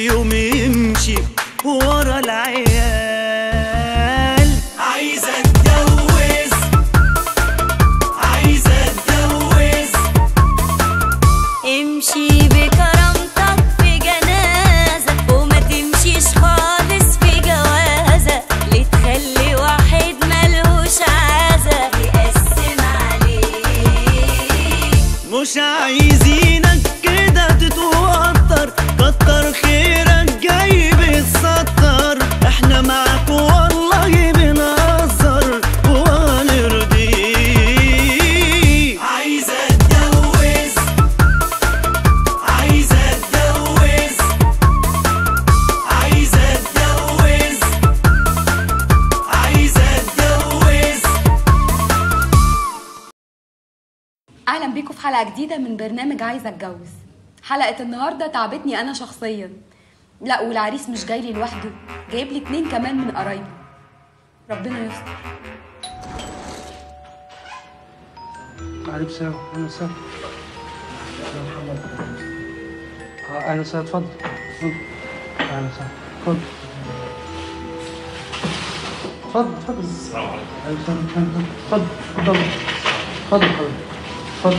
يوم يمشي ورا العيال عايز اتجوز عايز اتجوز امشي بكرامتك في جنازة وما تمشيش خالص في جوازة ليه تخلي واحد ملهوش عازة يقسم عليك مش عايزينك كده تتوتر كتر خيرك جاي بتسطر احنا معاك والله بنهزر وهنرضيك عايز اتجوز عايز اتجوز عايز اتجوز عايز اتجوز اهلا بيكم في حلقه جديده من برنامج عايزه اتجوز حلقه النهارده تعبتني انا شخصيا لا والعريس مش جاي لي لوحده جايب لي اتنين كمان من قرايبي ربنا يستر عليك السلام اهلا وسهلا يا محمد اه اهلا وسهلا اتفضل اتفضل. اهلا وسهلا اتفضل اتفضل اتفضل السلام عليكم اهلا وسهلا اتفضل اتفضل اتفضل حضرتك اتفضل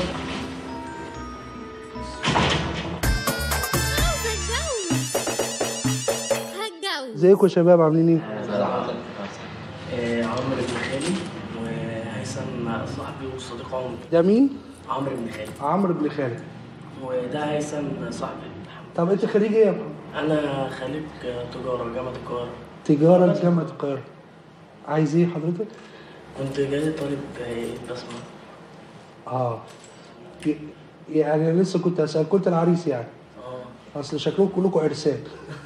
ازيكم يا شباب عاملين ايه؟ آه، عمرو بن خالي وهيثم صاحبي وصديق عمري ده مين؟ عمرو بن خالي عمرو بن خالد وده هيثم صاحبي طب انت خريج ايه يا محمد؟ انا خريج آه، تجاره جامعه القاهره تجارة جامعة القاهرة عايز ايه حضرتك؟ كنت جاي طالب آه، بسمع اه ي- يعني أنا لسه كنت اسال كنت العريس يعني اه اصل شكلكم كلكم عرسان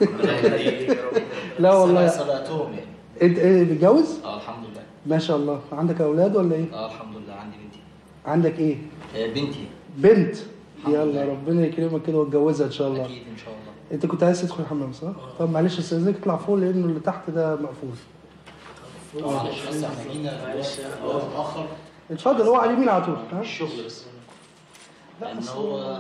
لا والله سبقتهم يعني انت ايه متجوز؟ اه الحمد لله ما شاء الله عندك اولاد ولا ايه؟ اه الحمد لله عندي بنتي عندك ايه؟ آه، بنتي بنت الحمد يلا لله. ربنا يكرمك كده وتجوزها ان شاء الله اكيد ان شاء الله انت كنت عايز تدخل الحمام صح؟ طب معلش استاذنك اطلع فوق لانه اللي تحت ده مقفول معلش بس احنا جينا في وقت متاخر اتفضل هو على اليمين على طول ها؟ الشغل بس لان هو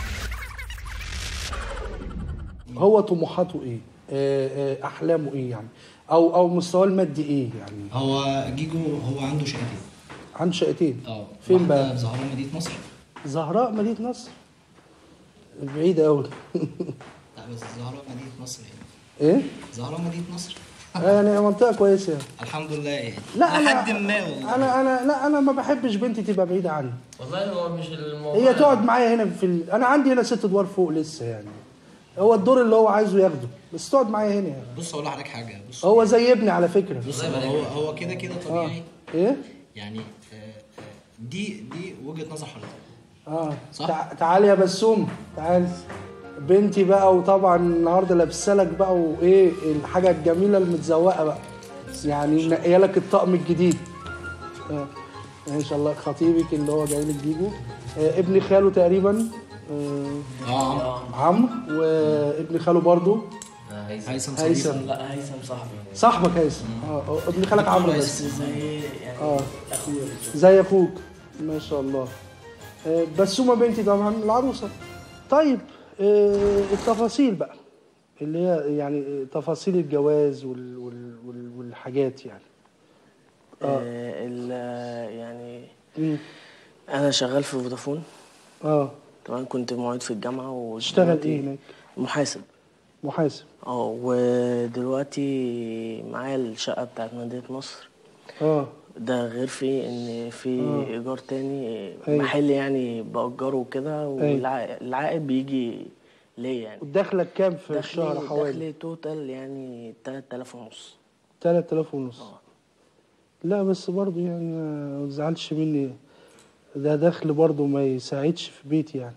هو طموحاته ايه؟ آه، آه، احلامه ايه يعني؟ او او مستواه المادي ايه يعني؟ هو جيجو هو عنده شقتين عنده شقتين اه فين واحدة بقى؟ في زهراء مدينة نصر زهراء مدينة نصر بعيدة أوي لا بس زهراء مدينة نصر يعني إيه؟ زهراء مدينة نصر يعني منطقة كويسة يعني. الحمد لله يعني لا أنا لحد ما والله أنا أنا لا أنا ما بحبش بنتي تبقى بعيدة عني والله هو مش الموضوع هي تقعد معايا هنا في ال... أنا عندي هنا ست أدوار فوق لسه يعني هو الدور اللي هو عايزه ياخده بس تقعد معايا هنا يعني بص اقول لحضرتك حاجة بص هو زي ابني على فكرة بص هو هو كده كده آه. طبيعي إيه؟ يعني آه، آه، دي دي وجهة نظر حضرتك اه صح. تع... تعالي يا بسوم تعالي بنتي بقى وطبعا النهارده لابسه لك بقى وايه الحاجه الجميله المتزوقه بقى يعني منقيه لك الطقم الجديد آه. ما شاء الله خطيبك اللي هو جاي لك جيجو آه ابن خاله تقريبا آه اه عمرو وابن خاله برضو هيثم صديق هيثم لا هيثم صاحبي صاحبك هيثم اه آه، ابن خالك عمرو بس زي يعني اه اخويا زي اخوك ما شاء الله آه، بسومه بنتي طبعا العروسه طيب آه، التفاصيل بقى اللي هي يعني تفاصيل الجواز وال وال وال والحاجات يعني آه. ال- يعني مم. انا شغال في فودافون اه طبعا كنت معيد في الجامعه و تشتغل ايه هناك محاسب محاسب اه ودلوقتي معايا الشقه بتاعت مدينه نصر اه ده غير في ان في آه. ايجار تاني أيوة. محل يعني باجره وكده والعائد بيجي ليا يعني ودخلك كام في الشهر دخلي حوالي دخلي توتال يعني 3000 ونص 3000 ونص اه لا بس برضو يعني ما ما تزعلش مني ده دخل برضو ما يساعدش في بيتي يعني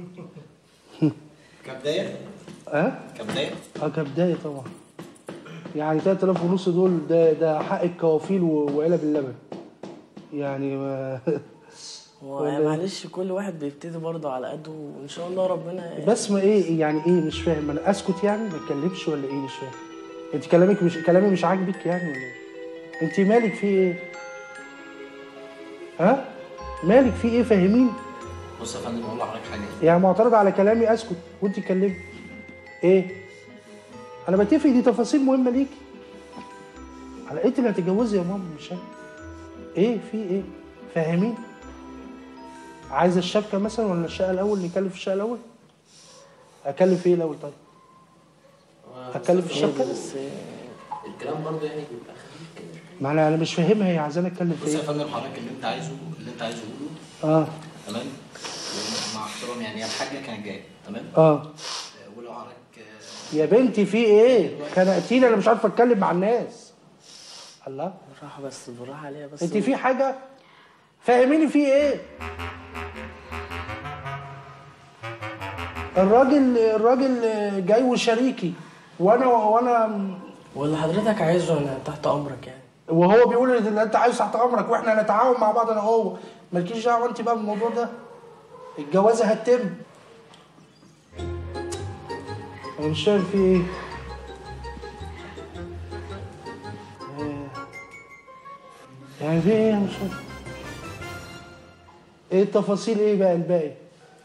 كبدايه اه كبدايه اه كبداية طبعا يعني 3000 ونص دول ده ده حق الكوافيل و- وعلب اللبن يعني ما هو ولا- معلش كل واحد بيبتدي برضه على قده وان شاء الله ربنا بس ما ايه يعني ايه مش فاهم انا اسكت يعني ما اتكلمش ولا ايه مش فاهم انت كلامك مش كلامي مش عاجبك يعني ولا ايه انت مالك في ايه ها مالك في ايه فاهمين بص يا فندم اقول لحضرتك حاجه يعني معترض على كلامي اسكت وانت اتكلمي ايه انا بتفق دي تفاصيل مهمه ليكي على انت اللي هتتجوزي يا ماما مش انا ايه في ايه فاهمين عايزه الشبكه مثلا ولا الشقه الاول نتكلم في الشقه الاول اكلم في ايه الاول طيب اتكلم في الشبكه بس الكلام برضه يعني بيبقى خفيف كده ما انا انا مش فاهمها هي عايزاني اتكلم في بص يا ايه فندم حضرتك اللي انت عايزه اللي انت عايزه قوله اه تمام مع احترامي يعني هي الحاجه كانت جايه تمام اه آه، ولو حضرتك آه، يا بنتي في ايه خنقتيني انا مش عارفه اتكلم مع الناس الله بالراحه بس بالراحه عليها بس انت في حاجه فاهميني في ايه الراجل الراجل جاي وشريكي وانا وانا واللي حضرتك عايزه انا تحت امرك يعني وهو بيقول ان انت عايز تحت امرك واحنا هنتعاون مع بعض انا وهو مالكيش دعوه انت بقى بالموضوع ده الجوازه هتتم انا مش فاهم في ايه آه. يعني في ايه مش فاهم ايه التفاصيل ايه بقى الباقي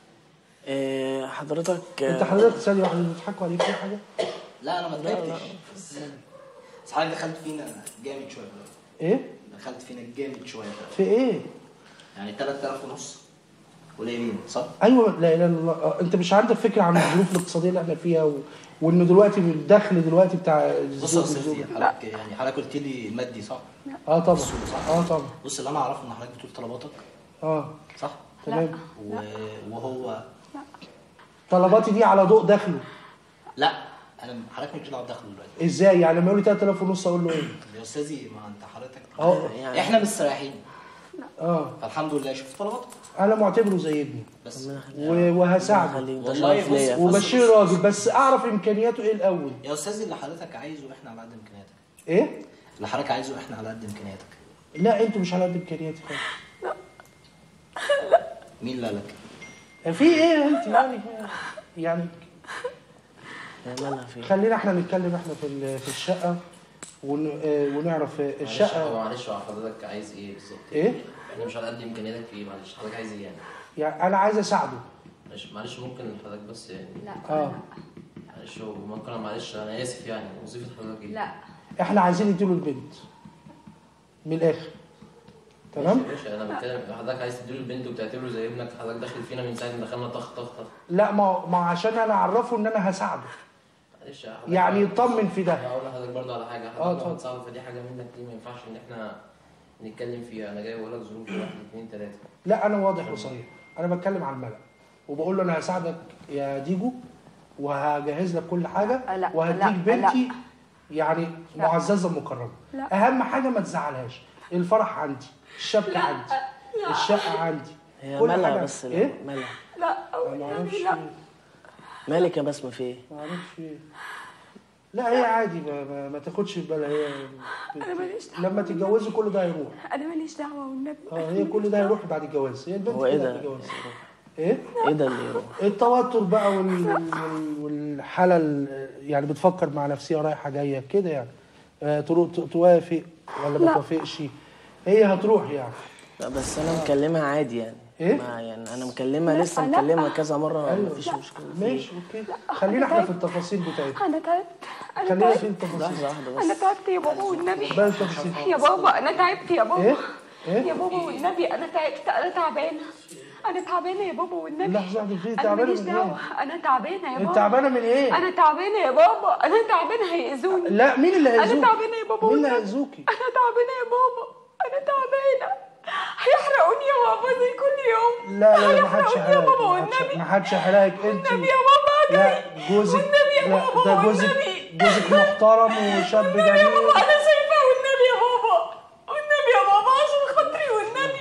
إيه حضرتك انت حضرتك ثانيه واحده بيضحكوا عليك في حاجه لا انا ما اتضايقتش بس بس حضرتك دخلت فينا جامد شويه ايه دخلت فينا جامد شويه في ايه يعني 3000 ونص قليلين صح؟ ايوه لا اله الا الله آه، انت مش عندك فكره عن الظروف الاقتصاديه اللي احنا فيها و... وان دلوقتي الدخل دلوقتي بتاع بص يا الزوج استاذ والزوجة. حضرتك يعني حضرتك قلت لي المادي صح؟ اه طبعا السوق صح؟ اه طبعا بص اللي انا اعرفه ان حضرتك بتقول طلباتك اه صح؟ تمام و... وهو طلباتي دي على ضوء دخله لا انا حضرتك مالكش دعوه بدخله دلوقتي ازاي يعني لما يقول لي 3000 ونص اقول له ايه يا استاذي ما انت حضرتك اه يعني احنا مستريحين اه فالحمد لله شوف طلباتك انا معتبره زي ابني بس و- وهساعده خليك ده والله شرف بص- ليا وبشير راجل بس اعرف امكانياته ايه الاول يا استاذي اللي حضرتك عايزه احنا على قد امكانياتك ايه اللي حضرتك عايزه احنا على قد امكانياتك لا انتوا مش على قد امكانياتي خالص مين اللي قالك؟ في ايه انت يعني يعني هي مالها في خلينا احنا نتكلم احنا في ال- في الشقه ون... آه، ونعرف آه، معلش الشقه هو معلش هو حضرتك عايز ايه بالظبط؟ ايه احنا مش على قد امكانياتك في ايه معلش حضرتك عايز ايه يعني؟ يعني انا عايز اساعده معلش معلش ممكن حضرتك بس يعني لا اه معلش هو ممكن أنا معلش انا اسف يعني وظيفه حضرتك ايه؟ لا احنا عايزين نديله البنت من الاخر تمام ماشي ماشي انا بتكلم حضرتك عايز تديله البنت وبتعتبره زي ابنك حضرتك داخل فينا من ساعه ما دخلنا طخ طخ طخ لا ما ما عشان انا اعرفه ان انا هساعده معلش يا حضرتك يعني يطمن في ده هقول لحضرتك برضه على حاجه اه، حضرتك اتفضل. لو هتصعب فدي حاجه منك دي ما ينفعش ان احنا نتكلم فيها انا جاي بقول لك ظروف واحد اثنين ثلاثه لا انا واضح وصريح انا بتكلم عن الملأ وبقول له انا هساعدك يا ديجو وهجهز لك كل حاجه لا، وهديك لا، بنتي يعني لا. معززه مكرمه لا. اهم حاجه ما تزعلهاش الفرح عندي الشبكه عندي الشقه عندي هي كل مالها حاجة. بس لا ايه مالها لا أنا ما اعرفش لا مالك يا بسمة في ايه؟ ما اعرفش ايه لا هي عادي ما, ما, ما تاخدش في بالها هي انا ماليش دعوه لما تتجوزوا كل ده هيروح انا ماليش دعوه والنبي اه هي كل ده هيروح بعد الجواز هي البنت هو ايه كده ده؟ بعد الجواز ايه ايه ده اللي يروح؟ التوتر بقى وال... وال... والحاله ال- يعني بتفكر مع نفسها رايحه جايه كده يعني آه، ترو- ت- توافق ولا ما توافقش هي هتروح يعني لا بس انا مكلمها عادي يعني إيه؟ ما يعني انا مكلمها لا، لسه لا. مكلمها كذا مره أيوة. مفيش مشكله ماشي اوكي خلينا احنا في التفاصيل بتاعتنا انا تعبت انا خلينا تعبت في التفاصيل لحظه واحده انا بس تعبت يا بابا والنبي بقى التفاصيل يا بابا انا تعبت يا بابا ايه يا ايه بابا والنبي انا تعبت انا تعبانه انا تعبانه يا بابا والنبي لحظه واحده في انا تعبانه ماليش من دعوه ايه انا تعبانه يا انت بابا تعبانه من ايه انا تعبانه يا بابا انا تعبانه هيأذوني لا مين اللي انا هيأذوك تعبانه يا بابا مين اللي والنبي. هيأذوكي انا تعبانه يا بابا انا تعبانه هيحرقوني يا بابا زي كل يوم لا لا لا ما حدش هيحرقوني يا بابا يحرقك والنبي ما حدش يحرقك انت والنبي يا بابا لا جاي جوزك والنبي يا لا بابا ده جوزك والنبي. جوزك محترم وشاب والنبي يا جميل بابا انا شايفاه والنبي يا بابا والنبي يا بابا عشان خاطري والنبي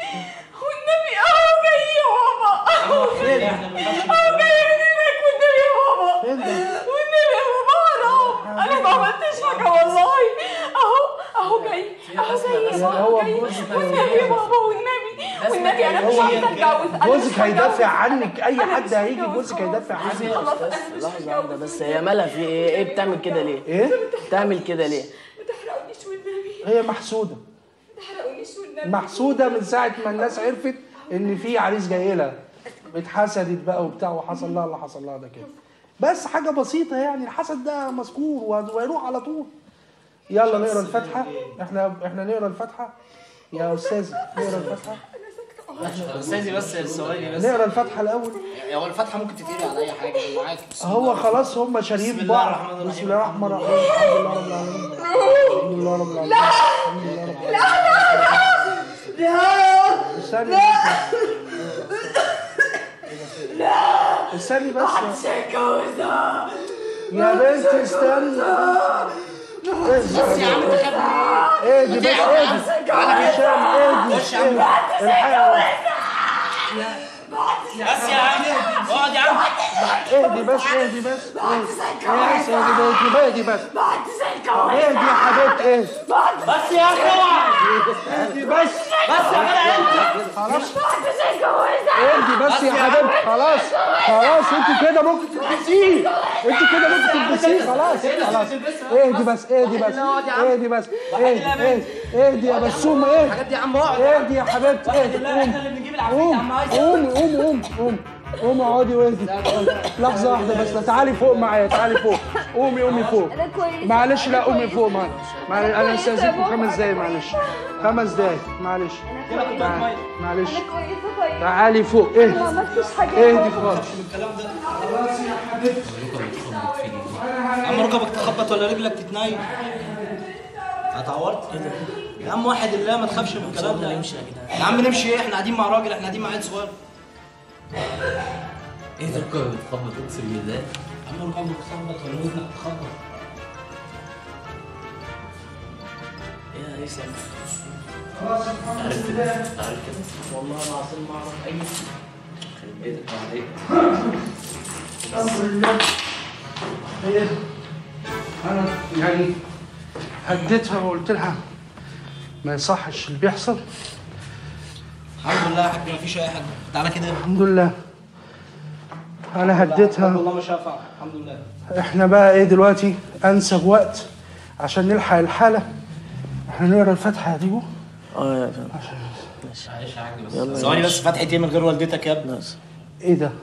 والنبي اهو جاي يا بابا اهو جاي اهو جاي من هناك والنبي يا بابا فين ده؟ والنبي يا بابا حرام انا ما عملتش حاجه والله اهو اهو جاي اهو جاي يعني هو جاي جوزك والنبي يا بابا والنبي والنبي انا مش عايزه اتجوز أنا جوزك مش هيدافع هتجوز. عنك اي أنا حد مش هيجي هتجوز جوزك خلاص. هيدافع عنك خلاص انا مش لحظه واحده هتجوز بس هي مالها في ايه؟ ايه بتعمل كده ليه؟ ايه بتعمل كده ليه؟ ما تحرقونيش والنبي هي محسوده ما تحرقونيش والنبي محسوده من ساعه ما الناس عرفت ان في عريس جاي لها اتحسدت بقى وبتاع وحصل لها اللي حصل لها ده كده بس حاجه بسيطه يعني الحسد ده مذكور وه- وهيروح على طول يلا نقرا الفاتحه احنا احنا نقرا الفاتحه يا استاذ نقرا الفاتحه استاذي بس ثواني بس نقرا الفاتحه الاول هو الفتحه ممكن تتقري على اي حاجه أنا معاك بس هو خلاص هم شاريين بسم الله بعض الرحمن الرحيم. بسم الله الرحمن الرحيم الحمد لله رب العالمين الحمد لله رب العالمين الحمد لله رب العالمين استني بس استني بس يا بنتي استني بس يا عم اهدي بس اهدي هشام اهدي اهدي الحقيقة بس يا عم اقعد يا عم اهدي بس اهدي بس اهدي بس اهدي بس اهدي يا حبيبتي اهدي بس يا اخي اوعى اهدي بس بس يا جدع انت خلاص اهدي بس يا حبيبتي خلاص خلاص انت كده ممكن تلبسيه انت كده ممكن تلبسيه خلاص خلاص اهدي بس اهدي بس اهدي بس اهدي اهدي اهدي يا بسومه اهدي الحاجات دي يا عم اقعد اهدي يا حبيبتي اهدي لا قومي احنا اللي بنجيب العفريت يا عم قومي عايز قومي قومي قومي قومي قومي اقعدي واهدي لحظة واحدة بس لا تعالي فوق معايا تعالي فوق قومي قومي فوق انا كويسه معلش لا قومي كويسة. فوق معلش معلش انا كويسة استاذنكم يا خمس دقايق معلش خمس دقايق معلش انا كويسه تعالي. معلش انا كويسه طيب تعالي فوق ما اهدي عملتش حاجه اهدي خالص يا عم ركبك تخبط ولا رجلك تتنايم اتعورت يا عم واحد الله ما تخافش من الكلام ده نمشي يا عم نمشي ايه احنا قاعدين مع راجل احنا قاعدين مع عيل صغير ايه ده ركبك بتخبط اقسم بالله يا عم ركبك تخبط ولا ودنك تخبط يا ايه سامي عارف كده عارف كده والله العظيم ما اعرف اي شيء ايه ده بعد ايه هي انا يعني هديتها وقلت لها ما يصحش اللي بيحصل الحمد لله يا حاج ما فيش اي حاجه تعالى كده الحمد لله انا الحمد هديتها لله ما شافع الحمد لله احنا بقى ايه دلوقتي انسب وقت عشان نلحق الحاله احنا نقرا الفاتحه يا ديبو اه يا فندم معلش يا حاج بس يلا ثواني بس فتحة ايه من غير والدتك يا ابني بس ايه ده؟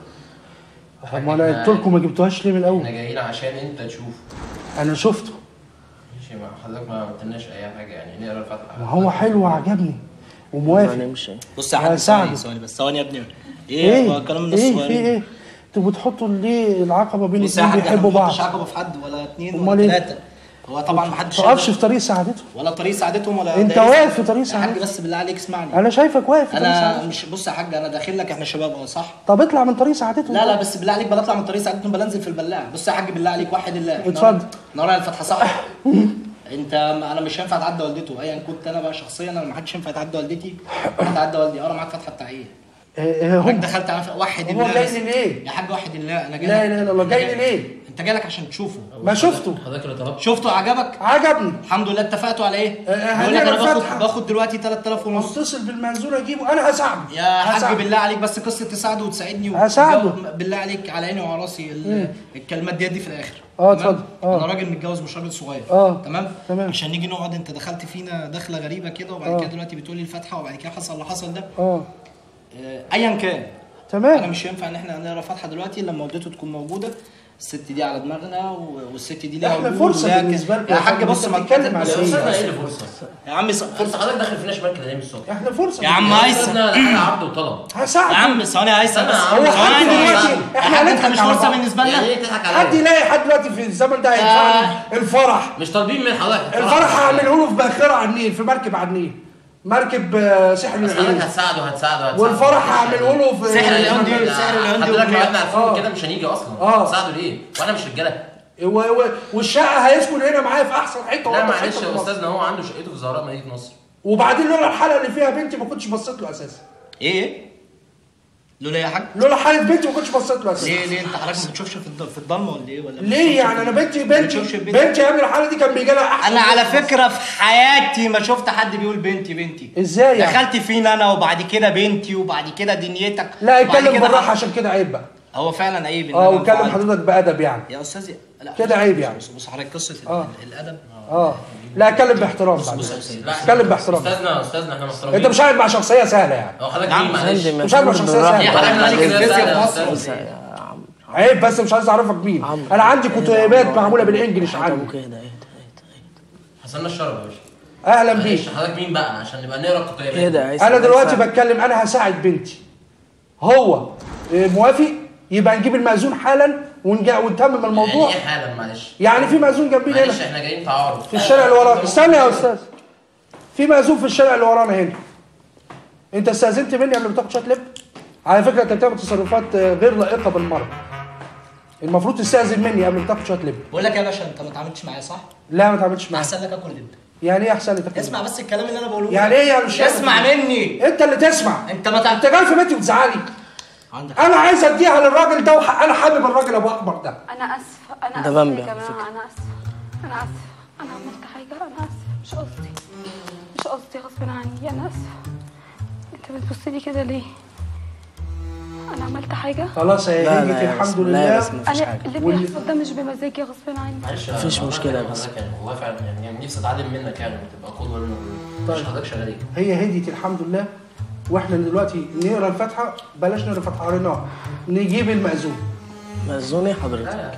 طب ما انا قلت لكم ما جبتوهاش ليه من احنا الاول؟ جايين عشان انت تشوف انا شفته ماشي ما حضرتك ما قلتلناش اي حاجه يعني نقرا الفاتحه ما هو حلو وعجبني ما وموافق نمشي بص يا يا حاج سعد. ثواني ثواني بس ثواني يا ابني ايه هو الكلام الناس ايه في الصغيرين ايه؟ انتوا بتحطوا ليه العقبه بين بص يا الاثنين حاج احنا بيحبوا ما بعض؟ بنحطش عقبه في حد ولا اتنين أمال ولا إيه؟ ثلاثه هو طبعا ما حدش ما تقفش في طريق سعادته ولا طريق سعادتهم ولا انت ده إيه واقف في طريق يا حاج سعادته بس بالله عليك اسمعني انا شايفك واقف في طريق انا سعادته مش بص يا حاج انا داخل لك احنا شباب اه صح طب اطلع من طريق سعادته لا لا بس بالله عليك بلا اطلع من طريق سعادتهم بلا انزل في البلاعه بص يا حاج بالله عليك واحد الله إحنا اتفضل. ورانا- احنا ورانا الفتحه صح انت انا مش هينفع اتعدى والدته ايا كنت انا بقى شخصيا انا ما حدش ينفع يتعدى والدتي ولا اتعدى والدي اقرا معاك فتحه بتاع ايه إيه إيه حضرتك هم دخلت على ف- واحد هو الله جاي بس. لي ليه؟ يا حاج واحد الله انا جاي لا لك- اله الا الله أنا جاي لي ليه؟ انت جاي لك عشان تشوفه ما شفته حضرتك اللي طلبت شفته عجبك عجبني الحمد لله اتفقتوا على ايه؟ آه، بيقول لك هنقرا انا باخد الفاتحة. باخد دلوقتي 3000 ونص اتصل بالمنزول اجيبه انا هساعده يا حاج هساعده. بالله عليك بس قصه تساعده وتساعدني هساعده. وتجاوب- بالله عليك على عيني وعلى راسي ال- الكلمات دي دي في الاخر اه، تمام؟ اتفضل. اه. انا راجل متجوز مش راجل صغير اه. تمام تمام. عشان نيجي نقعد انت دخلت فينا دخله غريبه كده وبعد اه. كده دلوقتي بتقولي الفاتحه وبعد كده حصل اللي حصل ده اه آه، ايا كان انا تمام مش هينفع ان احنا نقرا فاتحه دلوقتي لما والدته تكون موجوده الست دي على دماغنا و- والست دي ليها احنا وجود فرصة وليها بالنسبة ك- لكم يا يا حاج فندم، بص انت ما بتتكلم على بص- ايه؟ فرصه ايه اللي فرصه؟ يا عم ص- فرصه حضرتك داخل فينا شمال كده ليه من الصبح؟ احنا فرصه يا عم هيثم ده حاجه عرض وطلب يا هساعده عم ثواني يا هيثم بس استنى يا عم. هو حد ثواني دلوقتي يا احنا حاج انت هنضحك مش على فرصه بعض. بالنسبه يعني لنا ايه تضحك حد عليا؟ يلاقي حد دلوقتي في الزمن ده هيدفعني الفرح مش طالبين من حضرتك الفرح هعمله له في باخره على النيل في مركب على النيل مركب آه، سحر بس حضرتك العيون هتساعده هتساعده هتساعده والفرح هعمله له في سحر الهندي سحر الهندي حضرتك لو وبيع. قعدنا اه. عارفين كده مش هنيجي اصلا اه. هتساعده ليه؟ وانا مش رجاله و... و... والشقه هيسكن هنا معايا في احسن حته لا وأنضف معلش حتة في يا مصر. استاذنا هو عنده شقته في زهراء مدينه نصر وبعدين لولا الحلقه اللي فيها بنتي ما كنتش بصيت له اساسا ايه لولا يا حاج لولا حاله بنتي ما كنتش بصيت له اساسا ليه ليه انت حضرتك ما بتشوفش في الض- في الضلمه ولا ايه ولا ما ليه بتشوفش يعني في- انا بنتي ما بنتي بتشوفش البنت؟ بنتي قبل الحلقه دي كان بيجي لها احسن انا على بنت في فكره في حياتي ما شفت حد بيقول بنتي بنتي ازاي يعني؟ دخلت فينا انا وبعد كده بنتي وبعد كده دنيتك لا وبعد اتكلم كده بالراحه حض- عشان كده عيب بقى هو فعلا عيب إن اه أنا واتكلم فعلت. حضرتك بادب يعني يا استاذ لا كده عيب يعني. بص بص حضرتك قصه ال- اه. الادب اه لا اتكلم باحترام بعد بص يا كده. أستاذ. لا، اتكلم باحترام استاذنا استاذنا احنا محترمين انت مش قاعد مع شخصيه سهله يعني هو حضرتك نعم، مين معلش فندم، مش عارف فندم، شخصية بالراحة. سهلة. يا حضرتك مالك ملك الفيزياء الفيزياء في مصر. بس يا عم عيب بس مش عايز اعرفك مين عمرو. انا عندي كتيبات معموله بالانجلش طب عني كده ايه ده ايه حسنا الشرب يا باشا اهلا بيك معلش حضرتك مين بقى عشان نبقى نقرا الكتيبات ايه ده عايز- انا عايز دلوقتي أعرف. بتكلم انا هساعد بنتي هو إيه، موافق يبقى نجيب المأذون حالا ونجا ونتمم الموضوع يعني ايه حالا معلش يعني في مأذون جنبينا معلش هنا احنا جايين تعارف في الشارع اللي ورانا استنى يا استاذ في مأذون في الشارع اللي ورانا هنا انت استاذنت مني قبل ما تاخد شويه لب على فكره انت بتعمل تصرفات آه، غير لائقه بالمره المفروض تستاذن مني قبل ما تاخد شويه لب بقول لك يا باشا انت ما اتعاملتش معايا صح؟ لا ما تعملش معايا احسن لك اكل لب يعني ايه احسن لي تاكل اسمع بس الكلام اللي انا بقوله يعني ايه يعني مش فاهم؟ اسمع مني انت اللي تسمع انت ما انت تعرف جاي في بيتي وتزعلي عندك انا عايز اديها للراجل ده وح... انا حابب الراجل ابو اكبر ده انا اسفه انا ده اسفه بامبي يا على جماعه انا اسفه انا اسفه انا عملت حاجه انا اسفه مش قصدي مش قصدي غصب عني انا اسفه انت بتبص لي كده ليه انا عملت حاجه خلاص يا لا هيجي لا يا الحمد بس لا بس لله مفيش انا حاجه اللي واللي- بيحصل ده مش بمزاجي غصب عني معلش مفيش والله مشكلة أنا بس. حضرتك يعني والله فعلا يعني يعني نفسي اتعلم منك يعني تبقى قدوه لنا مش طيب. حضرتك شغال ايه هي هديت الحمد لله واحنا دلوقتي نقرا الفاتحه بلاش نقرا الفاتحه قريناها نجيب المأذون مأذوني حضرتك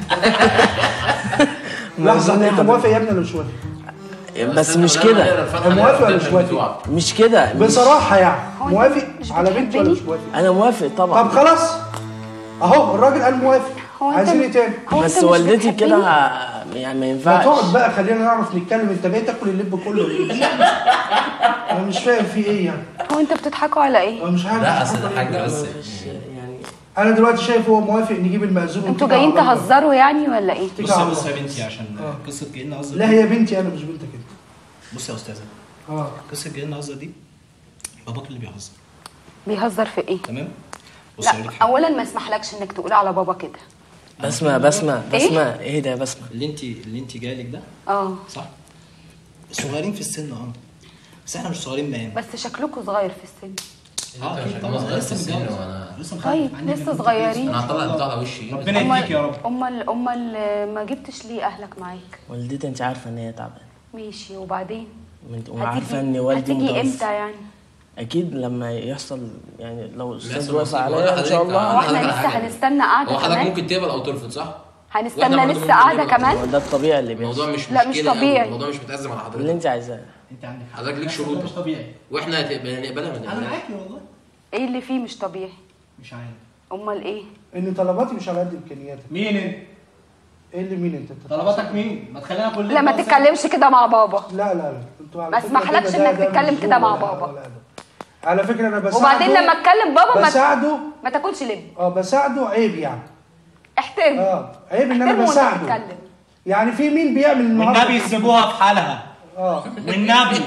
لحظه مأذوني انت موافق يا ابني ولا مش موافق؟ بس مش كده موافق ولا مش موافق؟ مش كده مش- بصراحه يعني هو أنت موافق مش على بنتي ولا بتحبني؟ مش موافق؟ انا موافق طبعا طب خلاص اهو الراجل قال موافق هو أنت عايزين م- ايه تاني؟ هو بس أنت مش والدتي بتحبني؟ كده يعني ما ما ينفعش تقعد بقى خلينا نعرف نتكلم انت بقيت تاكل اللب كله ليه؟ انا مش فاهم في ايه يعني هو انت بتضحكوا على ايه انا مش عارف لا اصل ده حاجه بس يعني انا دلوقتي شايف هو موافق نجيب المأذون انتوا ونتكل جايين على الله. تهزروا يعني ولا ايه اتكل بص على يا بص الله. يا بنتي عشان قصه جايين هزر لا هي بنتي انا مش بنتك انت بص يا استاذه اه قصه جايين هزر دي باباك اللي بيهزر بيهزر في ايه تمام بص لا اقول لك حاجه اولا ما اسمحلكش انك تقول على بابا كده بسمة بسمة إيه؟ بسمة ايه ده بسمة اللي انت اللي انت جايلك ده اه صح صغيرين في السن اه بس احنا مش صغيرين مقام بس شكلكم صغير في السن اه اكيد طبعا طبعا لسه السن متجوز وانا لسه مخلف طيب عندي لسه بنت صغيرين انا هطلع البتاع ده وشي ربنا يهديك يا رب امال امال ما جبتش ليه اهلك معاك والدتي انت عارفه ان هي تعبانه ماشي وبعدين وانت- هتيجي- وعارفه ان والدي هتيجي متوفى. امتى يعني اكيد لما يحصل يعني لو الاستاذ يحصل وافق نصيب. عليا ولا ان شاء حضرتك- هو الله احنا على لسه حاجة. هنستنى هو قعده حضرتك كمان ممكن تقبل او ترفض صح؟ وإحنا هنستنى برضه لسه ممكن قعده نقبل أو كمان هو ده الطبيعي اللي الموضوع بيحصل مش لا، مش مشكلة أوي، طبيعي. الموضوع مش متأزم على اللي حضرتك انت عايزاه انت عندك حق حضرتك ليك بس ده شروط مش طبيعي واحنا هتبقى نقبلها ما انا نقبلهاش معاكي والله ايه اللي فيه مش طبيعي مش عارف امال ايه ان طلباتي مش على قد امكانياتك مين انت؟ ايه اللي مين انت أنت طلباتك مين؟ ما تخلينا كلنا لا ما تتكلمش كده مع بابا لا لا لا انتوا على ما فكرة اسمحلكش كده ده- إنك ده تتكلم مش كده ذوق مع ولا- بابا. ولا أدب. على فكره انا بساعده وبعدين لما اتكلم بابا ما, ت- بساعده ما تاكلش لب اه بساعده عيب يعني احترم اه عيب ان انا احترمه وانت بساعده بتتكلم يعني في مين بيعمل النهارده والنبي سيبوها في حالها اه والنبي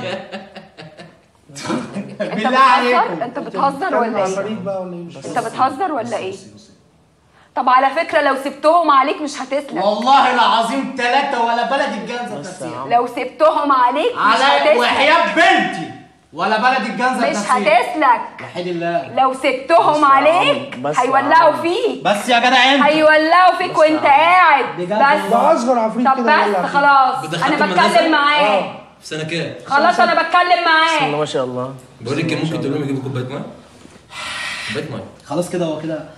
انت بالله عليكم بتهزر انت بتهزر ولا مع ايه فريق بقى ولا ايه مش انت بتهزر ولا ايه طب على فكره لو سبتهم عليك مش هتسلك والله العظيم ثلاثة ولا بلد الجنزة بس يا تسيح عم لو سبتهم عليك مش على هتسلك وحياة بنتي ولا بلد الجنزة مش تسيح هتسلك وحيد الله لو سبتهم بس يا عم، عليك بس يا هيولعوا عم. فيك بس يا جدع انت هيولعوا فيك وانت قاعد بجد بس ده اصغر عفريت طب كده ولا بس عفريت. خلاص بدخلت انا المدرسة؟ بتكلم معاه في سنة كام؟ خلاص انا بتكلم بسم الله معاه ما شاء الله بقول لك كان ممكن تقول لهم يجيبوا كوباية مية؟ كوباية مية خلاص كده هو كده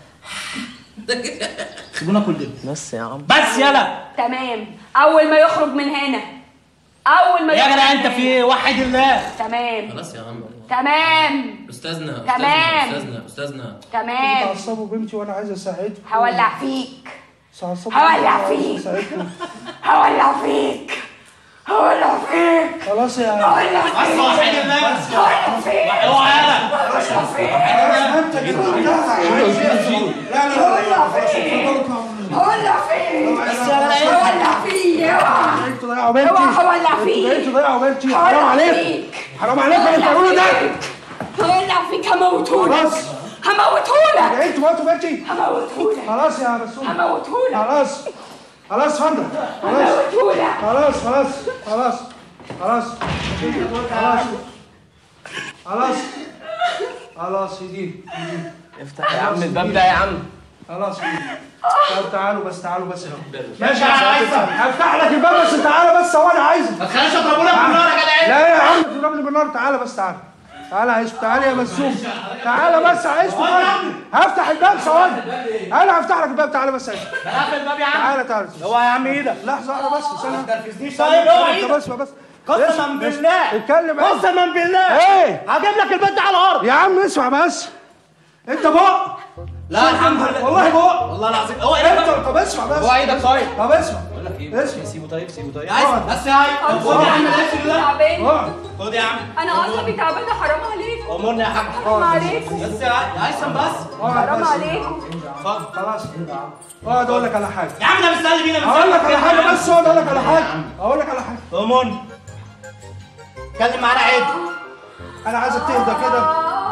سيبونا كل ده بس يا عم بس يلا تمام اول ما يخرج من هنا اول ما يا يخرج جدع من انت هنا. في ايه وحد الله تمام خلاص يا عم تمام استاذنا تمام. استاذنا استاذنا تمام بتعصبوا بنتي وانا عايز اساعدكم هولع فيك تعصبوا هولع بنتي وأنا عايز فيك. أساعدكم. هولع فيك هولع فيك خلاص يا هولع بس فيك وحد الله هولع فيك اوعى يلا هولع فيك انت كده لا لا لا هولع فيك هولع فيك هولع فيك اوعى انتوا ضيعوا بنتي اوعى هولع انتوا فيك بقيتوا ضيعوا بنتي حرام هولع عليكم فيك حرام عليكم اللي بتعملوه ده هولع فيك هموتهولك خلاص هموتهولك انتوا موتوا بنتي هموتهولك خلاص يا رسول هموتهولك خلاص خلاص اتفضل خلاص هموتهولك خلاص خلاص خلاص خلاص خلاص خلاص خلاص يدين يدين افتح يا عم الباب ده يا عم خلاص يدين طب تعالوا بس تعالوا بس هنا ماشي انا عايزك هفتح لك الباب بس تعالى بس هو انا عايزك ما تخليش اضربونا بالنار يا جدع انت لا يا عم تضربني بالنار تعالى بس تعالى تعالى عيش تعالى يا مسوم تعالى بس عيش هفتح الباب ثواني انا هفتح لك الباب تعالى بس عيش بقفل الباب يا عم تعالى تعالى هو يا عم ايدك لحظه واحده بس ما استنى تنرفزنيش طيب اوعى انت ايدك بس بس قسما بالله اتكلم عيش. قسما بالله ايه هجيب لك البيت ده على الارض يا عم اسمع بس انت بق لا الحمد لله والله بق والله العظيم هو انت ايدك طب اسمع بس هو ايدك طيب طب اسمع بقول لك ايه اسمع سيبه طيب سيبه طيب عايز بس يا عايز خد يا عم القفل ده تعبان اقعد خد يا عم انا اعصابي تعبانه حرام عليكم امرني يا حاج حرام عليكم بس يا عايز- يا هيثم بس اقعد حرام بس عليكم اتفضل خلاص اقعد اقول لك على حاجه يا عم ده مستني بينا من اقول لك ساعة. على حاجه بس اقعد اقول لك على حاجه اقول لك على حاجه امرني اتكلم معانا عيب انا عايزك تهدى كده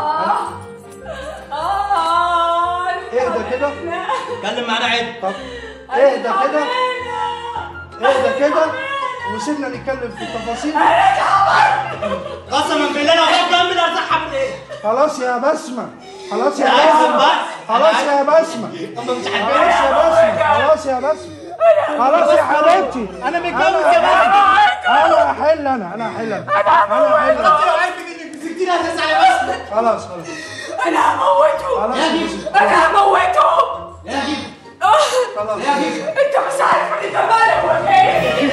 اهدى كده اتكلم معانا عيب طب اهدى كده اهدى كده وسيبنا نتكلم في التفاصيل قسما بالله لو هو كمل ارزعها من ايه خلاص يا بسمة خلاص يا أنا عايز بسمة بس. خلاص يا بسمة هم مش خلاص يا بسمة خلاص يا بسمة خلاص يا حبيبتي انا متجوز يا باشا انا هحل انا انا هحل انا انا هحل انت أنا. لو عارف انك مسكتيني هتسعى يا باشا خلاص خلاص انا هموته خلاص يا جيب انا هموته يا جيب خلاص يا جيب انت مش عارف ان ده مالك ولا ايه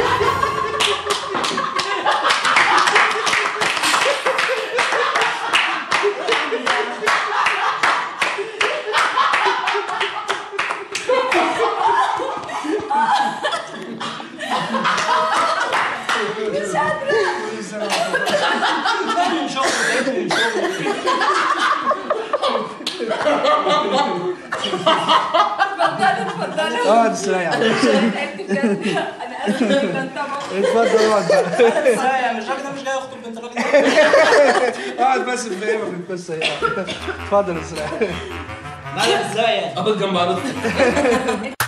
من شغل تعبت من شغل اتفضلوا اتفضلوا اقعد استريح تعبت بجد انا اسفه جدا طبعا اتفضل اقعد بقى ازاي مش الراجل ده مش جاي يخطب بنت الراجل ده اقعد بس في ايه في القصه ايه اتفضل استريح لا لا ازاي يعني قابل جنب بعض